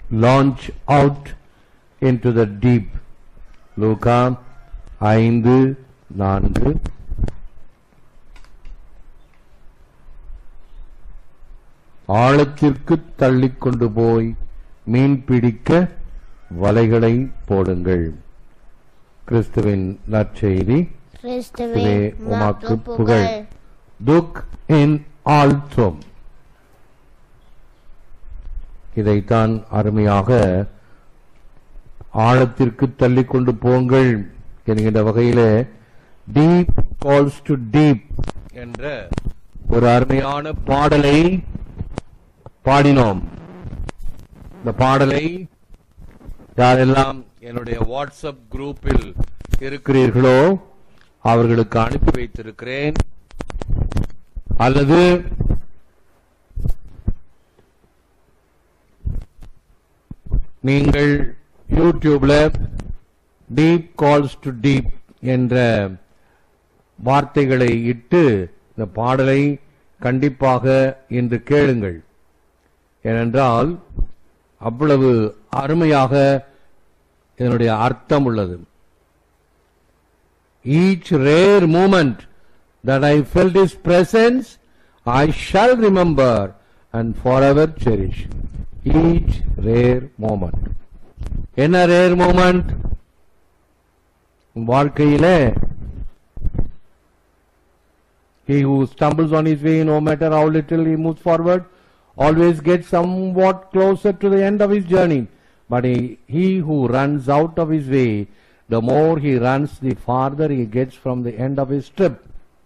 launch out into the deep. லூகா ஐந்து நான்கு ஆழத்திற்கு தள்ளிக் கொண்டு போய் மீன் பிடிக்க வலைகளை போடுங்கள் கிறிஸ்துவின் நற்செய்தி கிறிஸ்துவே கிறிஸ்துவே உமக்கு உமக்கு புகழ் புகழ் துக் இன் ஆல்சோம் இதைத்தான் அருமையாக ஆழத்திற்கு தள்ளிக் கொண்டு போங்கள் என்கின்ற வகையிலே டீப் கால்ஸ் டு டீப் என்ற ஒரு அருமையான பாடலை பாடினோம் இந்த பாடலை யாரெல்லாம் என்னுடைய வாட்ஸ்அப் குரூப்பில் இருக்கிறீர்களோ அவர்களுக்கு அனுப்பி வைத்திருக்கிறேன் அல்லது நீங்கள் யூடியூப்ல டீப் கால்ஸ் டு டீப் என்ற வார்த்தைகளை இட்டு இந்த பாடலை கண்டிப்பாக இன்று கேளுங்கள் ஏனென்றால் அவ்வளவு அருமையாக இதனுடைய அர்த்தம் உள்ளது each rare moment that I felt His presence, I shall remember and forever cherish. Each rare moment. என்ன rare moment? உன் வாழ்க்கையிலே He who stumbles on his way, no matter how little he moves forward, always gets somewhat closer to the end of his journey. But he, he who runs out of his way, the more he runs, the farther he gets from the end of his trip.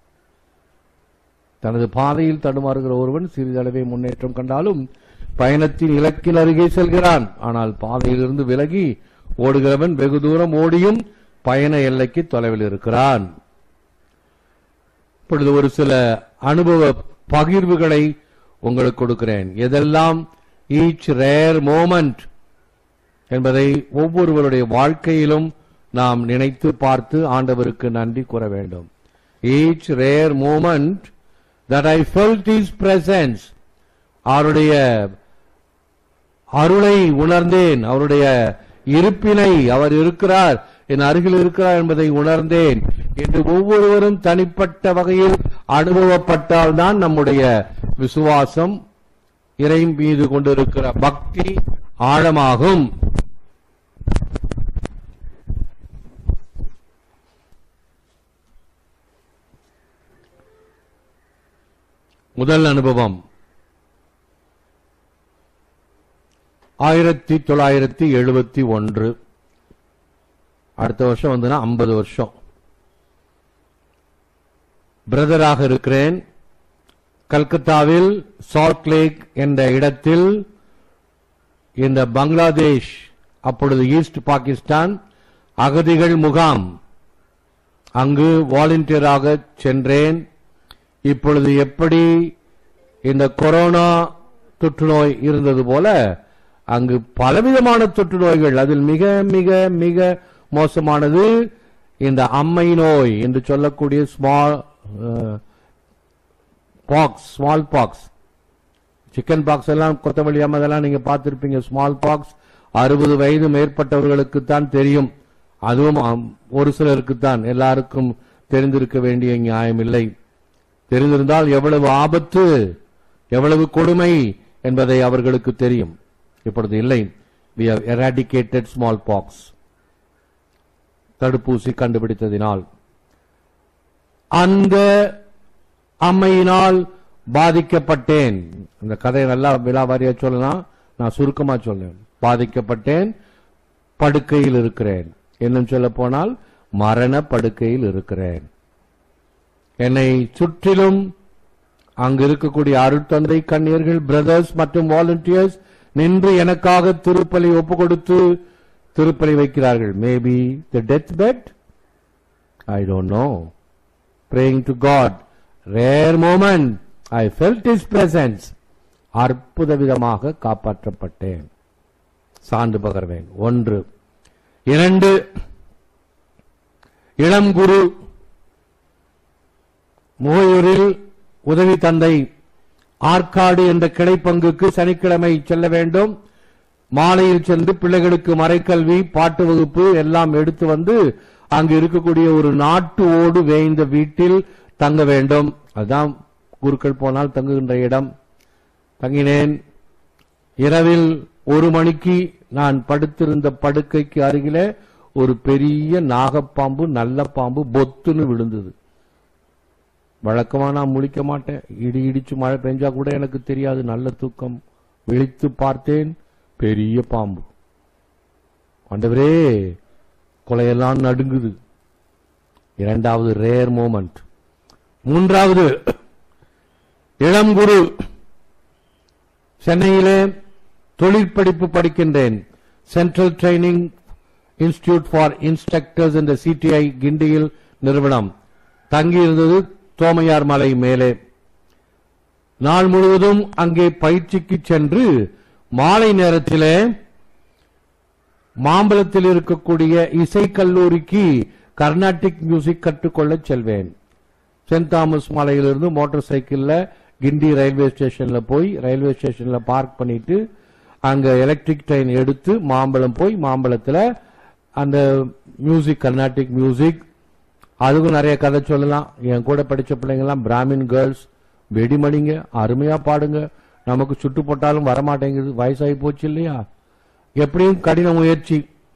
தனது பாதையில் தடுமாறுகிற ஒருவன் சிறிதளவே முன்னேற்றம் கண்டாலும் பயணத்தின் இலக்கின் அருகே செல்கிறான் ஆனால் பாதையிலிருந்து விலகி ஓடுகிறவன் வெகு தூரம் ஓடியும் பயண எல்லைக்கு தொலைவில் இருக்கிறான் இப்பொழுது ஒரு சில அனுபவ பகிர்வுகளை உங்களுக்கு கொடுக்கிறேன் எதெல்லாம் ஈச் ரேர் மோமெண்ட் என்பதை ஒவ்வொருவருடைய வாழ்க்கையிலும் நாம் நினைத்து பார்த்து ஆண்டவருக்கு நன்றி கூற வேண்டும் each rare moment that I felt his presence அவருடைய அருளை உணர்ந்தேன் அவருடைய இருப்பினை அவர் இருக்கிறார் என் அருகில் இருக்கிறார் என்பதை உணர்ந்தேன் என்று ஒவ்வொருவரும் தனிப்பட்ட வகையில் அனுபவப்பட்டால் தான் நம்முடைய விசுவாசம் இறை மீது கொண்டிருக்கிற பக்தி ஆழமாகும் முதல் அனுபவம் ஆயிரத்தி தொள்ளாயிரத்தி எழுபத்தி ஒன்று அடுத்த வருஷம் வந்துன்னா ஐம்பது வருஷம் பிரதராக இருக்கிறேன் கல்கத்தாவில் சால்ட் லேக் என்ற இடத்தில் இந்த பங்களாதேஷ் அப்பொழுது ஈஸ்ட் பாகிஸ்தான் அகதிகள் முகாம் அங்கு வாலண்டியராக சென்றேன் இப்பொழுது எப்படி இந்த கொரோனா தொற்று நோய் இருந்தது போல அங்கு பலவிதமான தொற்று நோய்கள் அதில் மிக மிக மிக மோசமானது இந்த அம்மை நோய் என்று சொல்லக்கூடிய small pox small pox chicken pox எல்லாம் கொத்தமல்லி அம்மா அதெல்லாம் நீங்க பார்த்திருப்பீங்க ஸ்மால் பாக்ஸ் அறுபது வயது மேற்பட்டவர்களுக்கு தான் தெரியும் அதுவும் ஆம், ஒரு சிலருக்கு தான் எல்லாருக்கும் தெரிந்திருக்க வேண்டிய நியாயம் இல்லை தெரிந்திருந்தால் எவ்வளவு ஆபத்து எவ்வளவு கொடுமை என்பதை அவர்களுக்கு தெரியும் இப்பொழுது இல்லை we have eradicated small pox தடுப்பூசி கண்டுபிடித்ததினால் அந்த அம்மையினால் பாதிக்கப்பட்டேன் இந்த கதையை நல்லா விலாவாரியா சொல்லலாம் நான் சுருக்கமா சொல்றேன் பாதிக்கப்பட்டேன் படுக்கையில் இருக்கிறேன் இன்னும் சொல்ல போனால் மரண படுக்கையில் இருக்கிறேன் என்னை சுற்றிலும் அங்கு இருக்கக்கூடிய அருட்தந்தை கண்ணியர்கள் பிரதர்ஸ் மற்றும் வாலண்டியர்ஸ் நின்று எனக்காக திருப்பலி ஒப்பு கொடுத்து திருப்பலி வைக்கிறார்கள் maybe the death bed I don't know praying to God. Rare moment, I felt His presence. அற்புத விதமாக காப்பாற்றப்பட்டேன் சான்று பகர்வேன் ஒன்று இரண்டு இளம் குரு முகையூரில் உதவி தந்தை ஆற்காடு என்ற கிளைப்பங்குக்கு சனிக்கிழமை செல்ல வேண்டும் மாலையில் சென்று பிள்ளைகளுக்கு மறைக்கல்வி பாட்டு வகுப்பு எல்லாம் எடுத்து வந்து அங்கு இருக்கக்கூடிய ஒரு நாட்டு ஓடு வேய்ந்த வீட்டில் தங்க வேண்டும் அதுதான் குருக்கள் போனால் தங்குகின்ற இடம் தங்கினேன் இரவில் ஒரு மணிக்கு நான் படுத்திருந்த படுக்கைக்கு அருகிலே ஒரு பெரிய நாகப்பாம்பு நல்ல பாம்பு பொத்துன்னு விழுந்தது வழக்கமா நான் முழிக்க மாட்டேன் இடி இடிச்சு மழை பெஞ்சா கூட எனக்கு தெரியாது நல்ல தூக்கம் விழித்து பார்த்தேன் பெரிய பாம்பு ஆண்டவரே கொலையெல்லாம் நடுங்குது இரண்டாவது ரேர் மூமெண்ட் மூன்றாவது இளங்குரு சென்னையிலே தொழிற்படிப்பு படிக்கின்றேன் central training institute for instructors என்ற சிடிஐ கிண்டியில் நிறுவனம் தங்கியிருந்தது தோமையார் மலை மேலே நாள் முழுவதும் அங்கே பயிற்சிக்கு சென்று மாலை நேரத்திலே மாம்பலத்தில் இருக்கக்கூடிய இசை கல்லூரிக்கு கர்நாடிக் மியூசிக் கற்றுக்கொள்ள செல்வேன் சென்ட் தாமஸ் மலையிலிருந்து மோட்டார் சைக்கிள்ல கிண்டி ரயில்வே ஸ்டேஷன்ல போய் ரயில்வே ஸ்டேஷன்ல பார்க் பண்ணிட்டு அங்க எலக்ட்ரிக் ட்ரெயின் எடுத்து மாம்பழம் போய் மாம்பழத்துல அந்த மியூசிக் கர்நாடிக் மியூசிக் அதுக்கும் நிறைய கதை சொல்லலாம் என் கூட படிச்ச பிள்ளைங்க எல்லாம் பிராமின் கேர்ள்ஸ் வெடிமணிங்க அருமையா பாடுங்க நமக்கு சுட்டு போட்டாலும் வரமாட்டேங்குது வயசாகி போச்சு இல்லையா எப்படியும் கடின முயற்சி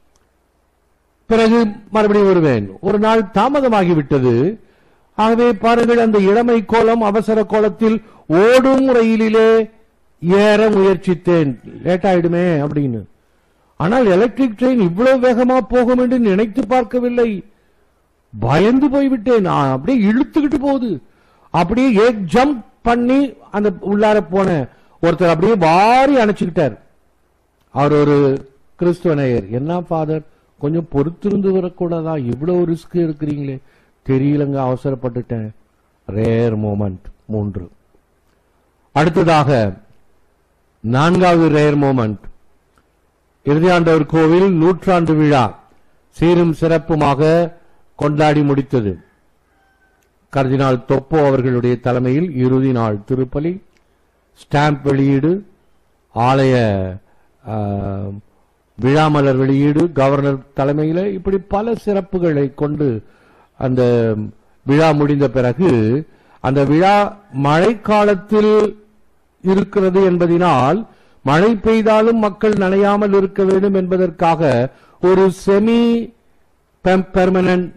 பிறகு மறுபடியும் வருவேன் ஒரு நாள் தாமதமாகிவிட்டது ஆகவே பாருங்கள் அந்த இளமை கோலம் அவசர கோலத்தில் ஓடும் ரயிலிலே ஏற முயற்சித்தேன் லேட் ஆயிடுமே அப்படின்னு ஆனால் எலக்ட்ரிக் ட்ரெயின் இவ்வளவு வேகமா போகும் என்று நினைத்து பார்க்கவில்லை பயந்து போய்விட்டேன் நான் அப்படியே இழுத்துக்கிட்டு போகுது அப்படியே ஏக் ஜம்ப் பண்ணி அந்த உள்ளார போன ஒருத்தர் அப்படியே வாரி அணைச்சுக்கிட்டார் அவர் ஒரு கிறிஸ்துவ நேயர் என்ன ஃபாதர் கொஞ்சம் பொறுத்திருந்து வரக்கூடாதா இவ்வளவு ரிஸ்க் இருக்கிறீங்களே தெரியலங்க அவசரப்பட்டுட்டேன் ரேர் மோமெண்ட் மூன்று அடுத்ததாக நான்காவது ரேர் மோமெண்ட் இறுதியாண்டவர் கோவில் நூற்றாண்டு விழா சீரும் சிறப்புமாக கொண்டாடி முடித்தது கர்தினால் தொப்போ அவர்களுடைய தலைமையில் இறுதி நாள் திருப்பலி ஸ்டாம்ப் வெளியீடு ஆலய ஆ, விழாமலர் வெளியீடு கவர்னர் தலைமையில் இப்படி பல சிறப்புகளை கொண்டு அந்த விழா முடிந்த பிறகு அந்த விழா மழைக்காலத்தில் இருக்கிறது என்பதினால் மழை பெய்தாலும் மக்கள் நனையாமல் இருக்க வேண்டும் என்பதற்காக ஒரு செமி பெர்மனன்ட்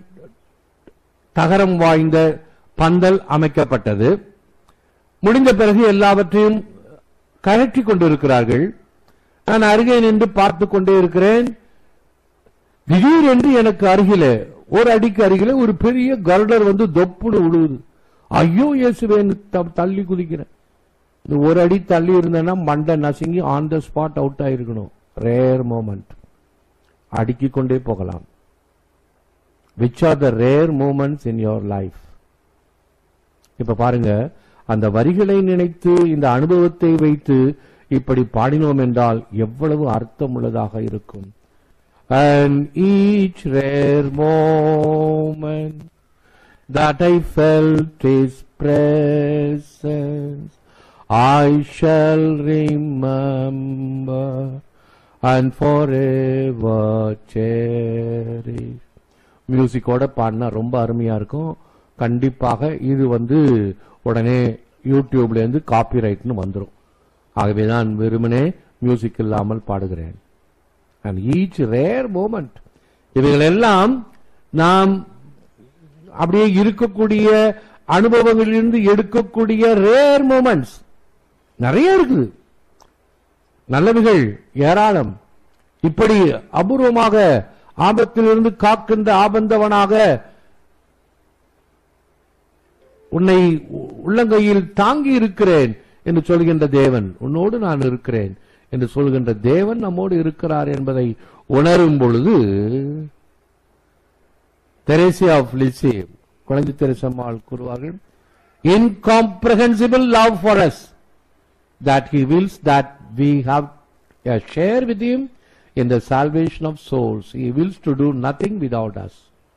தகரம் வாய்ந்த பந்தல் அமைக்கப்பட்டது முடிந்த பிறகு எல்லாவற்றையும் கழற்றி கொண்டிருக்கிறார்கள் நான் அருகே நின்று பார்த்து கொண்டே இருக்கிறேன் திடீரென்று எனக்கு அருகிலே ஒரு அடிக்கு அருகிலே ஒரு பெரிய கருடர் வந்து தொப்புடு விழுவுது ஐயோ இயேசுவேன் த- தள்ளி குதிக்கிறேன் இந்த ஒரு அடி தள்ளி இருந்தேன்னா மண்டை நசுங்கி ஆன் த ஸ்பாட் அவுட் ஆயிருக்கணும் ரேர் மோமெண்ட் அடுக்கிக் கொண்டே போகலாம் which are the rare moments in your life இப்ப பாருங்க அந்த வரிகளை நினைத்து இந்த அனுபவத்தை வைத்து இப்படி பாடினோம் என்றால் எவ்வளவு அர்த்தம் உள்ளதாக இருக்கும் And each rare moment that I felt His presence, I shall remember and forever cherish. மியூசிக்கோட பாடினா ரொம்ப அருமையா இருக்கும் கண்டிப்பாக இது வந்து உடனே யூடியூப்ல இருந்து காப்பிரைட்னு வந்துடும் ஆகவே நான் வெறுமனே மியூசிக் இல்லாமல் பாடுகிறேன் அண்ட் ஈச் ரேர் மூமெண்ட் இவைகள் எல்லாம் நாம் அப்படியே இருக்கக்கூடிய அனுபவங்களிலிருந்து எடுக்கக்கூடிய ரேர் மூமெண்ட்ஸ் நிறைய இருக்குது நல்லவைகள் ஏராளம் இப்படி அபூர்வமாக ஆபத்திலிருந்து காக்கின்ற ஆபந்தவனாக உன்னை உ- உள்ளங்கையில் தாங்கி இருக்கிறேன் என்று சொல்கின்ற தேவன் உன்னோடு நான் இருக்கிறேன் என்று சொல்கின்ற தேவன் நம்மோடு இருக்கிறார் என்பதை உணரும் பொழுது தெரேசி ஆஃப் லிசி குழந்தை தெரசம்மாள் கூறுவார்கள் incomprehensible love for us that he wills that we have a share with him in the salvation of souls. He wills to do nothing without us.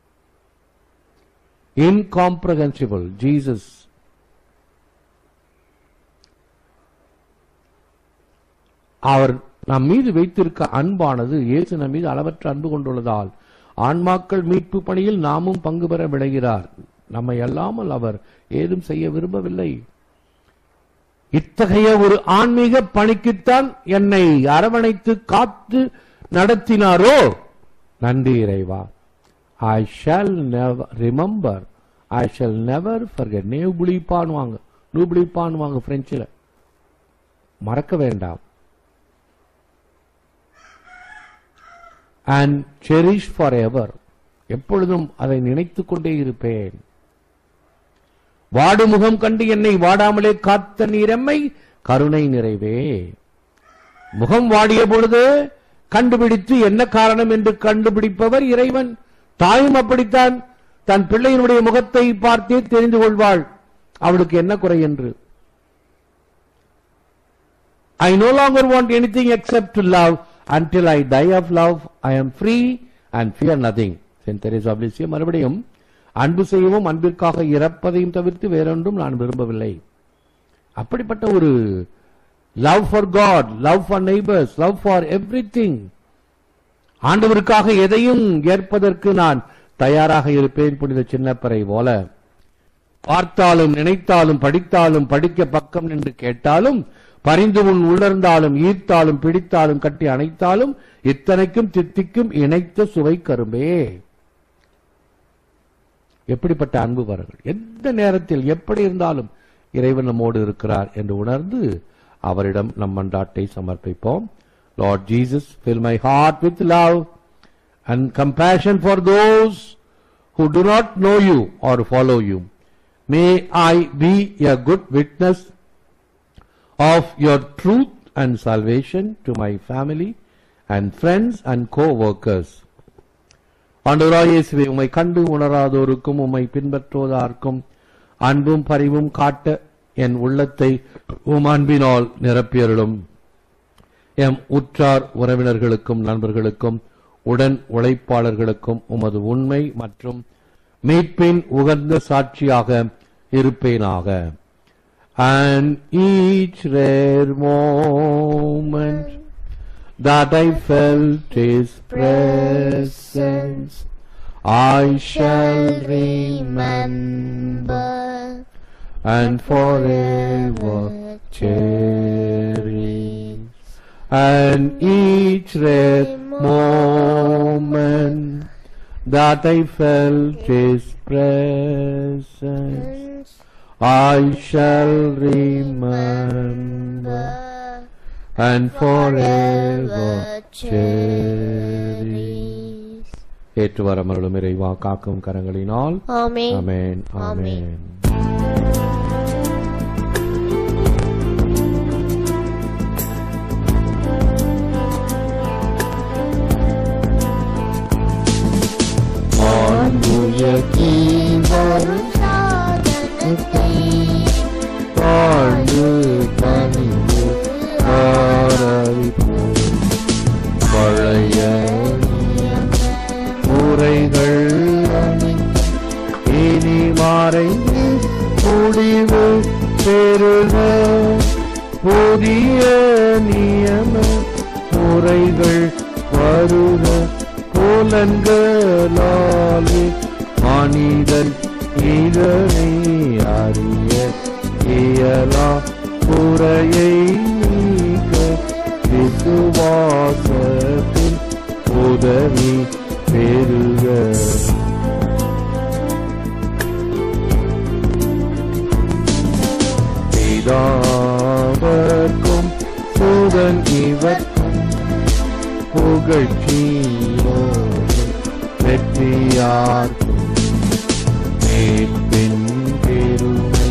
Incomprehensible. Jesus. அவர் நம் மீது வைத்திருக்க அன்பானது இயேசு நம் மீது அளவற்ற அன்பு கொண்டுள்ளதால் ஆன்மாக்கள் மீட்பு பணியில் நாமும் பங்கு பெற விளைகிறார் நம்மை அல்லாமல் அவர் ஏதும் செய்ய விரும்பவில்லை இத்தகைய ஒரு ஆன்மீக பணிக்குத்தான் என்னை அரவணைத்து காத்து நடத்தினாரோ நன்றி இறைவா I shall never remember I shall never forget நேவுபுளிப்பான் வாங்க நூபுளிப்பான் வாங்க பிரெஞ்சில் மறக்க வேண்டாம் அண்ட் செரிஷ் ஃபார் எவர் எப்பொழுதும் அதை நினைத்துக் கொண்டே இருப்பேன் வாடு முகம் கண்டு என்னை வாடாமலே காத்த நீரெம்மை கருணை நிறைவே முகம் வாடிய பொழுது கண்டுபிடித்து என்ன காரணம் என்று கண்டுபிடிப்பவர் இறைவன் தாயும் அப்படித்தான் தன் பிள்ளையினுடைய முகத்தை பார்த்தே தெரிந்து கொள்வாள் அவளுக்கு என்ன குறை என்று I no longer want anything except to love. Until I die of love, I am free and fear nothing. Saint Teresa of Lisieux மறுபடியும் அன்பு செய்யவும் அன்பிற்காக இறப்பதையும் தவிர்த்து வேறொன்றும் நான் விரும்பவில்லை அப்படிப்பட்ட ஒரு love for God love for neighbours love for every ஆண்டவருக்காக எதையும் ஏற்பதற்கு நான் தயாராக இருப்பேன் புனித சின்னப்பரை போல பார்த்தாலும் நினைத்தாலும் படித்தாலும் படிக்க பக்கம் நின்று கேட்டாலும் பரிந்து உன் உள்ளர்ந்தாலும் ஈர்த்தாலும் பிடித்தாலும் கட்டி அணைத்தாலும் இத்தனைக்கும் தித்திக்கும் இணைத்த சுவை கரும்பே எப்படிப்பட்ட அன்பு பாருங்கள் எந்த நேரத்தில் எப்படி இருந்தாலும் இறைவன் நம்மோடு இருக்கிறார் என்று உணர்ந்து அவரிடம் நம் மன்றாட்டை சமர்ப்பிப்போம் Lord Jesus fill my heart with love and compassion for those who do not know you or follow you. May I be a good witness of your truth and salvation to my family and friends and co-workers. ஆண்டவராய் இயேசுவே உம்மை கண்டு உணராதோருக்கும் உம்மை பின்பற்றுவதார்க்கும் அன்பும் பரிவும் காட்ட என் உள்ளத்தை உம் அன்பினால் நிரப்பியருளும் M உற்றார் உறவினர்களுக்கும் நண்பர்களுக்கும் உடன் உழைப்பாளர்களுக்கும் உமது உண்மை மற்றும் மீட்பின் உகந்த சாட்சியாக இருப்பேனாக and each rare moment that I felt His presence, I shall remember and forever cherish. And each rare moment that I felt His presence, I shall remember and forever cherish. ஏற்று வரமருளும் இறைவா காக்கும் கரங்களினால் Amen. அமேன் Amen. ஆமென் ஆண்புயர்த்தி வரும் சாதனத்தை வாழ்ந்து பணிந்து ஆராதிப்போம் பழைய முறைகள் இனி மறைந்து முடிவு பெறுக புதிய நியம முறைகள் வருக புலன்களாலே மனிதன் இதனை அறிய இயலா குறையை நீக்க விசுவாசத்தின் உதவி பெறுக பிதாவர்க்கும் சுதன் இவர்க்கும் புகழ்ச்சியோடு வெற்றியார்க்கும் மீட்பின் பெருமை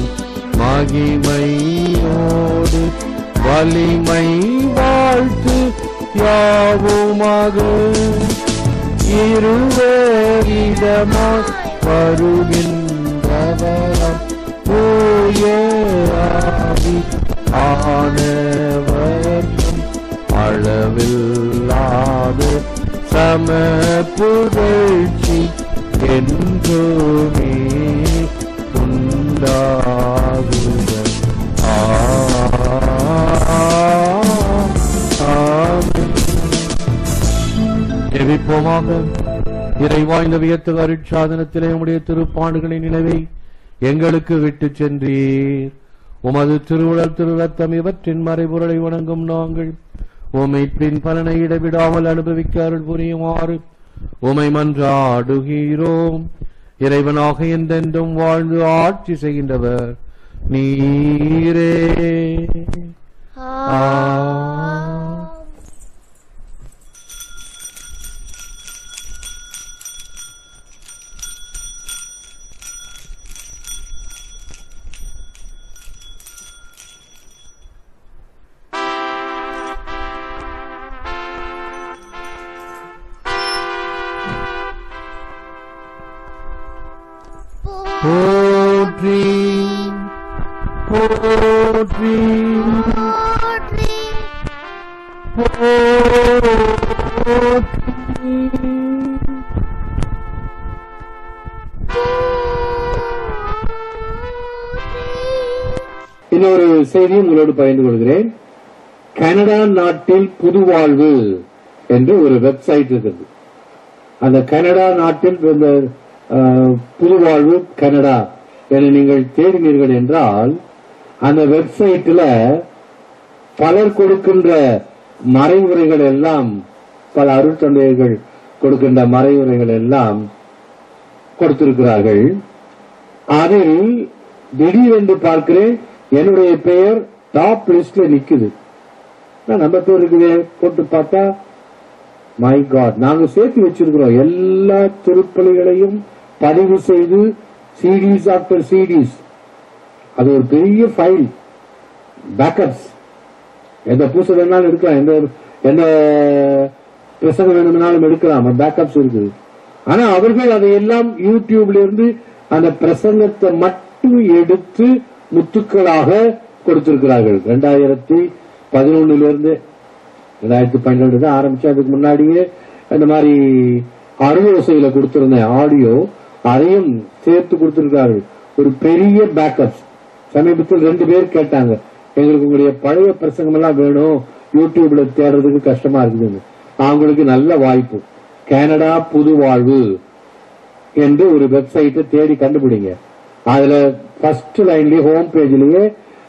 மகிமையோடு வலிமை வாழ்த்து யாவுமாக இருவேரிடமாய் வருகின்றவரம் தூய ஆவி ஆனவர்க்கும் அளவில்லாத சம புகழ்ச்சி என்றுமே உண்டாகுக ஆ ஆமென் ஜெபிப்போமாக இறைவாய்ந்த வியத்து அருட்சாதனத்திலே உடைய திருப்பாடுகளின் நினைவை எங்களுக்கு விட்டுச் சென்றீர் உமது திருவுழல் திருரத்தம் இவற்றின் மறைபொருளை வணங்கும் நாங்கள் உமை பின் பலனை இடைவிடாமல் அனுபவிக்க அருள் புரியுமாறு உமை மன்றாடுகிறோம் இறைவனாக என்றென்றும் வாழ்ந்து ஆட்சி செய்கின்றவர் நீரே ஆமென். போற்றி போற்றி போற்றி இன்னொரு செய்தியும் உங்களோடு பகிர்ந்து கொள்கிறேன் கனடா நாட்டில் புதுவாழ்வு என்று ஒரு வெப்சைட் இருக்குது அந்த கனடா நாட்டில் இந்த அஹ், புதுவாழ்வு கனடா என நீங்கள் தேடினீர்கள் என்றால் அந்த வெப்சைட்டில் பலர் கொடுக்கின்ற மறைவுரைகள் எல்லாம் பல அருட்தந்தையர்கள் கொடுக்கின்ற மறைவுரைகள் எல்லாம் கொடுத்திருக்கிறார்கள் அதில் திடீரென்று பார்க்கிறேன் என்னுடைய பெயர் டாப் லிஸ்ட்ல நிக்குது நான் நம்ம பேர் இருக்குதே போட்டு பார்த்தா மை காட் நாங்க சேர்த்து வச்சிருக்கிறோம் எல்லா திருப்பலிகளையும் பதிவு செய்து சிடிஸ் ஆஃப்டர் சிடிஸ் அது ஒரு பெரிய ஃபைல் பேக்கப்ஸ் எந்த பூசை வேணாலும் எடுக்கலாம் எந்த எந்த பிரசங்கம் வேணும்னாலும் எடுக்கலாம் பேக்கப்ஸ் இருக்குது ஆனா அவர்கள் அதையெல்லாம் யூடியூப்ல இருந்து அந்த பிரசங்கத்தை மட்டும் எடுத்து முத்துக்களாக கொடுத்திருக்கிறார்கள் ரெண்டாயிரத்தி பதினொன்னுல இருந்து ரெண்டாயிரத்தி பன்னெண்டு தான் ஆரம்பிச்சு அதுக்கு முன்னாடியே இந்த மாதிரி அறுவோசையில கொடுத்திருந்தேன் ஆடியோ அதையும் சேர்த்து கொடுத்திருக்கார்கள் ஒரு பெரிய பேக்கப்ஸ் சமீபத்தில் ரெண்டு பேர் கேட்டாங்க எங்களுக்கு உங்களுடைய பழைய பிரசங்கம் எல்லாம் வேணும் யூடியூப்ல தேடுறதுக்கு கஷ்டமா இருக்குதுன்னு அவங்களுக்கு நல்ல வாய்ப்பு கனடா புது வாழ்வு என்று ஒரு வெப்சைட்டை தேடி கண்டுபிடிங்க அதுல ஃபர்ஸ்ட் லைன்லயே ஹோம் பேஜ்லயே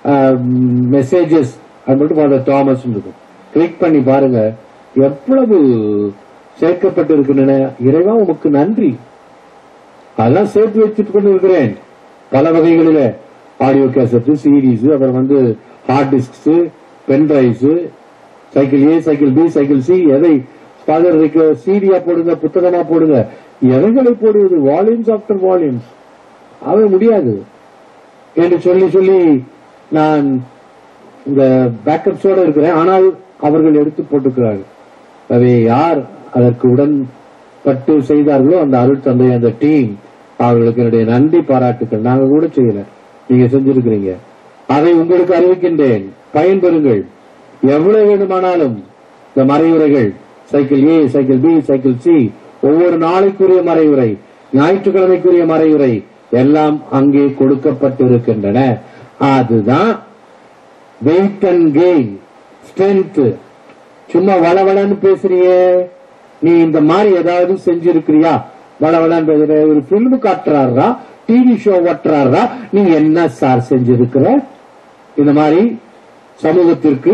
மெசேஜஸ் அது மட்டும் ஃபாதர் தாமஸ் இருக்கும் கிளிக் பண்ணி பாருங்க எவ்வளவு சேர்க்கப்பட்டு இருக்கின்றன இறைவா உமக்கு நன்றி அதெல்லாம் சேர்த்து வச்சுட்டு கொண்டு இருக்கிறேன் பல வகைகளில ஆடியோ கேசட் சீரீஸ் அப்புறம் வந்து hard disks pen drives cycle A cycle B cycle C எதை ஃபாதர் சீடியா போடுங்க புத்தகமா போடுங்க எவைகளை போடுவது வால்யூம்ஸ் ஆஃப்டர் வால்யூம்ஸ் அவை முடியாது என்று சொல்லி சொல்லி நான் இந்த பேக்கப்ஸோட இருக்கிறேன் ஆனால் அவர்கள் எடுத்து போட்டுக்கிறார்கள் அவை யார் அதற்கு உடன்பட்டு செய்தார்களோ அந்த அருள் தந்தை அந்த டீம் அவர்களுக்கு என்னுடைய நன்றி பாராட்டுக்கள் நாங்க கூட செய்யல நீங்க செஞ்சிருக்கிறீங்க அதை உங்களுக்கு அறிவிக்கின்றேன் பயன்பெறுங்கள் எவ்வளவு வேண்டுமானாலும் இந்த மறைவுரைகள் cycle A cycle B cycle C ஒவ்வொரு நாளைக்குரிய மறைவுரை ஞாயிற்றுக்கிழமைக்குரிய மறைவுரை எல்லாம் அங்கே கொடுக்கப்பட்டிருக்கின்றன அதுதான் வெயிட் அண்ட் கெயின் ஸ்ட்ரென்த் சும்மா வளவளன்னு பேசுறியே நீ இந்த மாதிரி ஏதாவது செஞ்சிருக்கிறியா வளவளன்னு பேசுற ஒரு பிலிம் காட்டுறாரா டிவி ஷோ ஓட்டுறாரா நீ என்ன சார் செஞ்சிருக்கிற இந்த மாதிரி சமூகத்திற்கு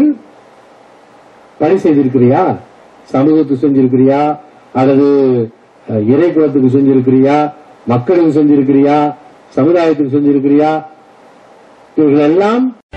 பணி செய்திருக்கிறியா சமூகத்துக்கு செஞ்சிருக்கிறியா அல்லது அஹ், இறை குலத்துக்கு செஞ்சிருக்கிறியா மக்களுக்கு செஞ்சிருக்கிறியா சமுதாயத்துக்கு செஞ்சிருக்கிறியா இவர்கள் எல்லாம்